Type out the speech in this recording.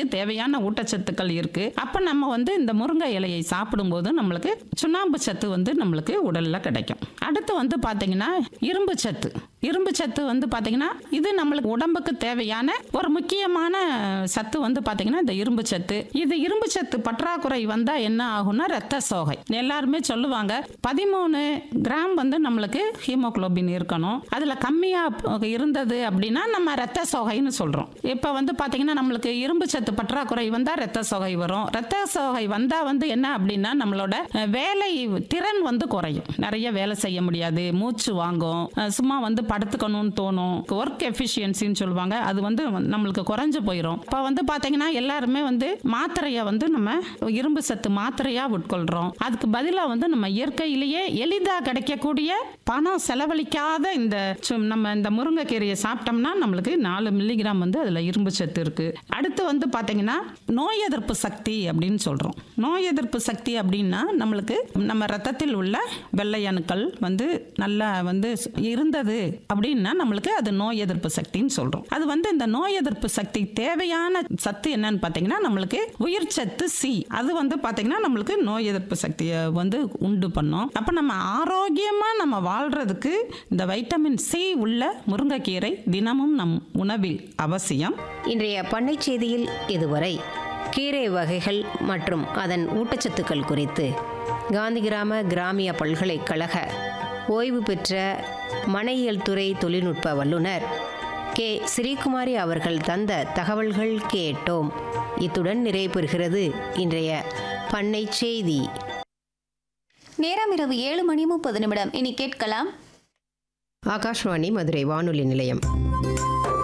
உடலுக்கு தேவையான ஊட்டச்சத்துக்கள் இருக்கு அப்ப நம்ம வந்து இந்த முருங்கை இலையை சாப்பிடும்போது நம்மளுக்கு சுண்ணாம்பு சத்து வந்து நம்மளுக்கு உடல்ல கிடைக்கும் அடுத்து வந்து பாத்தீங்கன்னா இரும்பு சத்து இரும்பு சத்து வந்து பாத்தீங்கன்னா இது நம்மளுக்கு உடம்புக்கு தேவையான ஒரு முக்கியமான சத்து வந்து பாத்தீங்கன்னா இந்த இரும்பு சத்து இது இரும்பு சத்து பற்றாக்குறை வந்தா என்ன ஆகும்னா ரத்த சோகை எல்லாருமே சொல்லுவாங்க பதிமூணு கிராம் வந்து நம்மளுக்கு ஹீமோகுளோபின் இருக்கணும் அதுல கம்மியா இருந்தது அப்படின்னா நம்ம ரத்த சோகைன்னு சொல்றோம் இப்ப வந்து பாத்தீங்கன்னா நம்மளுக்கு இரும்பு சத்து பற்றாக்குறை வந்தா ரத்த சோகை வரும் ரத்த சோகை வந்தா வந்து என்ன அப்படின்னா நம்மளோட அஹ், வேலை திறன் வந்து குறையும் நிறைய வேலை செய்ய முடியாது மூச்சு வாங்கும் அஹ், சும்மா வந்து படுத்துக்கணும்னு தோணும் ஒர்க் எஃபிஷியன்சின்னு சொல்லுவாங்க அது வந்து நம்மளுக்கு குறைஞ்சு போயிடும் இப்போ வந்து பாத்தீங்கன்னா எல்லாருமே வந்து மாத்திரையை வந்து நம்ம இரும்பு சத்து மாத்திரையா உட்கொள்றோம் அதுக்கு பதிலாக வந்து நம்ம இயற்கையிலேயே எளிதாக கிடைக்கக்கூடிய பணம் செலவழிக்காத இந்த சு- நம்ம இந்த முருங்கைக்கீரையை சாப்பிட்டோம்னா நம்மளுக்கு நாலு மில்லிகிராம் வந்து அதில் இரும்பு சத்து இருக்கு அடுத்து வந்து பார்த்தீங்கன்னா நோய் எதிர்ப்பு சக்தி அப்படின்னு சொல்கிறோம் நோய் எதிர்ப்பு சக்தி அப்படின்னா நம்மளுக்கு நம்ம ரத்தத்தில் உள்ள வெள்ளை அணுக்கள் வந்து நல்லா வந்து இருந்தது அப்படின்னா நம்மளுக்கு அது நோய் எதிர்ப்பு சக்தின்னு சொல்கிறோம் அது வந்து இந்த நோய் எதிர்ப்பு சக்தி தேவையான சத்து என்னன்னு பார்த்தீங்கன்னா நம்மளுக்கு உயிர் சத்து சி அது வந்து பார்த்தீங்கன்னா நம்மளுக்கு நோய் எதிர்ப்பு சக்தியை வந்து உண்டு பண்ணும் அப்போ நம்ம ஆரோக்கியமாக நம்ம வாழ்றதுக்கு இந்த வைட்டமின் சி உள்ள முருங்கைக்கீரை தினமும் நம் உணவில் அவசியம் இன்றைய பண்ணை செய்தியில் இதுவரை கீரை வகைகள் மற்றும் அதன் ஊட்டச்சத்துக்கள் குறித்து காந்திகிராம கிராமிய பல்கலைக்கழக ஓய்வு பெற்ற மனையியல் துறை தொழில்நுட்ப வல்லுனர் கே ஸ்ரீகுமாரி அவர்கள் தந்த தகவல்கள் கேட்டோம் இத்துடன் நிறைவு பெறுகிறது இன்றைய பண்ணை செய்தி நேரம் இரவு ஏழு மணி முப்பது நிமிடம் இனி கேட்கலாம் ஆகாஷ்வாணி மதுரை வானொலி நிலையம்